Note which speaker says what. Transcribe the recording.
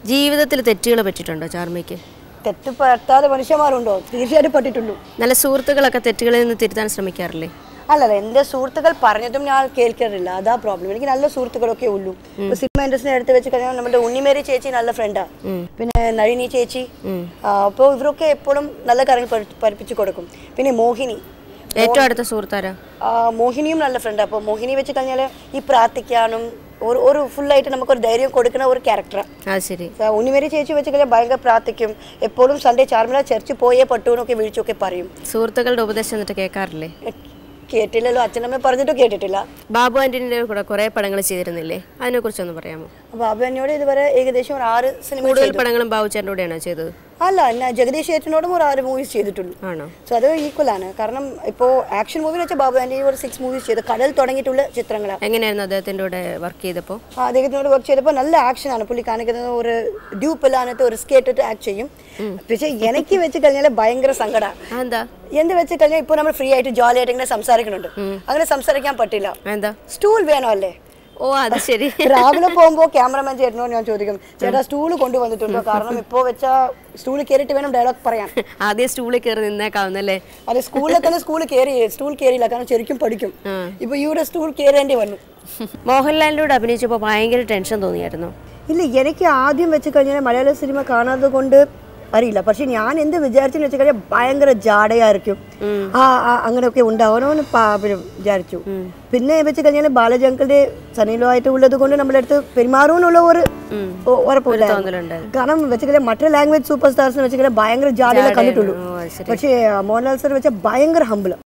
Speaker 1: ജീവിതത്തിൽ തെറ്റുകൾ പറ്റിയിട്ടുണ്ടോ ചാർമിക്ക്
Speaker 2: തെറ്റ് പറ്റാതെ മനുഷ്യന്മാരുണ്ടോ തീർച്ചയായിട്ടും പറ്റിട്ടുള്ളൂ
Speaker 1: നല്ല സുഹൃത്തുക്കളൊക്കെ തെറ്റുകളിൽ നിന്ന് തിരുത്താൻ ശ്രമിക്കാറില്ലേ
Speaker 2: അല്ലല്ല എൻ്റെ സുഹൃത്തുക്കൾ പറഞ്ഞതും ഞാൻ കേൾക്കാറില്ല അതാ പ്രോബ്ലം എനിക്ക് നല്ല സുഹൃത്തുക്കളൊക്കെ ഉള്ളൂ ഇപ്പൊ സിനിമ ഇൻഡസ്ട്രി എടുത്ത് വെച്ച് കഴിഞ്ഞാൽ നമ്മുടെ ഉണ്ണിമേരി ചേച്ചി നല്ല ഫ്രണ്ടാ പിന്നെ നളിനി ചേച്ചി അപ്പോൾ ഇവരൊക്കെ എപ്പോഴും നല്ല കാര്യങ്ങൾ പഠി- പഠിപ്പിച്ചു കൊടുക്കും പിന്നെ മോഹിനി
Speaker 1: ഏറ്റവും അടുത്ത സുഹൃത്താരാ
Speaker 2: ആ, മോഹിനിയും നല്ല ഫ്രണ്ടാ അപ്പോൾ മോഹിനി വെച്ച് കഴിഞ്ഞാൽ ഈ പ്രാർത്ഥിക്കാനും ഒരു ഒരു ഫുള്ളായിട്ട് നമുക്കൊരു ധൈര്യം കൊടുക്കുന്ന ഒരു ക്യാരക്ടറാണ്
Speaker 1: അത് ശരി
Speaker 2: ഉണ്ണിമേരി ചേച്ചി വെച്ച് കഴിഞ്ഞാൽ ഭയങ്കര പ്രാർത്ഥിക്കും എപ്പോഴും സൺഡേ ചാർമില ചർച്ച് പോയേ പറ്റൂ എന്നൊക്കെ വിളിച്ചൊക്കെ പറയും
Speaker 1: സുഹൃത്തുക്കളുടെ ഉപദേശം എന്നിട്ട് കേൾക്കാറില്ലേ
Speaker 2: കേട്ടില്ലല്ലോ അച്ഛനമ്മ പറഞ്ഞിട്ട് കേട്ടിട്ടില്ല
Speaker 1: ബാബു ആന്റണിയുടെ കൂടെ കുറെ പടങ്ങൾ ചെയ്തിരുന്നില്ലേ അതിനെ കുറിച്ചൊന്ന് പറയാമോ
Speaker 2: ബാബു എന്നോട് ഇതുവരെ ഏകദേശം ഒരു ആറ് സിനിമ
Speaker 1: കൂടുതൽ പടങ്ങളും ബാബു ചേട്ടൻ്റെ കൂടെയാണോ ചെയ്തത്
Speaker 2: അല്ല ഞാൻ ജഗദീഷ് ചേട്ടനോടും ഒരു ആറ് മൂവീസ് ചെയ്തിട്ടുള്ളൂ
Speaker 1: ആണോ
Speaker 2: സോ അത് ഈക്വൽ ആണ് കാരണം ഇപ്പോൾ ആക്ഷൻ മൂവി വെച്ചാൽ ബാബു ആൻറ്റി ഒരു സിക്സ് മൂവീസ് ചെയ്തു കടൽ തുടങ്ങിയിട്ടുള്ള ചിത്രങ്ങളാണ്
Speaker 1: എങ്ങനെയായിരുന്നു അദ്ദേഹത്തിൻ്റെ കൂടെ വർക്ക് ചെയ്തപ്പോൾ
Speaker 2: ആ, അദ്ദേഹത്തിനോട് വർക്ക് ചെയ്തപ്പോൾ നല്ല ആക്ഷൻ ആണ് പുള്ളി കാണിക്കുന്നത് ഒരു ഡ്യൂപ്പിലാനത്ത് ഒരു സ്കേറ്റിട്ട് ആക്ട് ചെയ്യും പക്ഷേ എനിക്ക് വെച്ച് കഴിഞ്ഞാൽ ഭയങ്കര സങ്കടമാണ്
Speaker 1: എന്താ
Speaker 2: എന്ത് വെച്ച് കഴിഞ്ഞാൽ ഇപ്പോൾ നമ്മൾ ഫ്രീ ആയിട്ട് ജോലി ആയിട്ട് ഇങ്ങനെ സംസാരിക്കുന്നുണ്ട് അങ്ങനെ സംസാരിക്കാൻ പറ്റില്ല
Speaker 1: എന്താ
Speaker 2: സ്റ്റൂൾ വേണോ അല്ലേ
Speaker 1: ഓ അത് ശരി
Speaker 2: രാവിലെ പോകുമ്പോൾ ക്യാമറമാൻ ചേട്ടനോട് ഞാൻ ചോദിക്കും ചേട്ടാ സ്റ്റൂൾ കൊണ്ടുവന്നിട്ടുണ്ടോ കാരണം ഇപ്പോൾ വെച്ച സ്റ്റൂൾ കയറിയിട്ട് വേണം ഡയലോഗ് പറയാൻ
Speaker 1: ആദ്യം സ്റ്റൂളിൽ കയറി നിന്നേക്കാവുന്നല്ലേ
Speaker 2: അത് സ്കൂളിലൊക്കെ സ്കൂൾ കയറി സ്റ്റൂൾ കയറിയില്ല കാരണം ശരിക്കും പഠിക്കും ഇപ്പൊ ഇവിടെ സ്റ്റൂൾ കയറേണ്ടി വന്നു
Speaker 1: മോഹൻലാലിൻ്റെ കൂടെ അഭിനയിച്ചപ്പോൾ ഭയങ്കര ടെൻഷൻ തോന്നിയായിരുന്നു
Speaker 2: ഇല്ല എനിക്ക് ആദ്യം വെച്ച് കഴിഞ്ഞാൽ മലയാള സിനിമ കാണാതെ കൊണ്ട് അറിയില്ല പക്ഷെ ഞാൻ എന്ത് വിചാരിച്ചെന്ന് വെച്ച് കഴിഞ്ഞാൽ ഭയങ്കര ജാടയായിരിക്കും ആ ആ, അങ്ങനെയൊക്കെ ഉണ്ടാവണമെന്ന് പാ- പിന്നെ വിചാരിച്ചു പിന്നെ വെച്ച് കഴിഞ്ഞാൽ ബാലജി അങ്കിളുടെ സനിലുമായിട്ട് ഉള്ളത് കൊണ്ട് നമ്മുടെ അടുത്ത് പെരുമാറുമെന്നുള്ള ഒരു ഉ- ഉറപ്പില്ല
Speaker 1: തോന്നലുണ്ടായിരുന്നു.
Speaker 2: കാരണം വെച്ച് കഴിഞ്ഞാൽ മറ്റു ലാംഗ്വേജ് സൂപ്പർ സ്റ്റാർസിനെ വെച്ച് കഴിഞ്ഞാൽ ഭയങ്കര ജാടയിലെ കണ്ടിട്ടുള്ളൂ
Speaker 1: ഓ അത് ശരി
Speaker 2: പക്ഷേ മോഹൻലാൽ സർ വെച്ചാൽ ഭയങ്കര ഹമ്പിള്